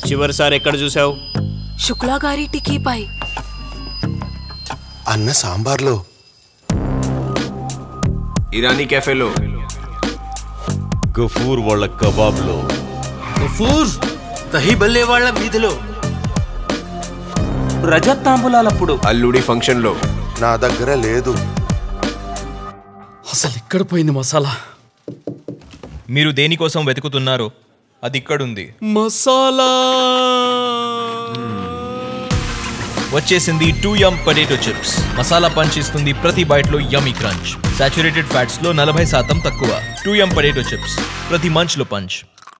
చివరిసారి ఎక్కడ చూసావు శుక్లా గారి టికీపై అన్న సాంబార్లో ఇరానీ కెఫేలో గఫూర్ వాళ్ళ కబాబ్లో గఫూర్ దహి బల్లే వాళ్ళ వీధిలో రజత్ తాంబూలాలప్పుడు అల్లుడి ఫంక్షన్లో నా దగ్గర లేదు అసలు ఇక్కడ పోయింది మసాలా మీరు దేనికోసం వెతుకుతున్నారో అది ఇక్కడుంది మసాలా వచ్చేసింది too yum potato chips masala punch ఇస్తుంది ప్రతి బైట్ లో యమీ క్రంచ్ సాచురేటెడ్ ఫ్యాట్స్ లో నలభై శాతం తక్కువ టూ యమ్ పొటాటో చిప్స్ ప్రతి మంచ్ లో పంచ్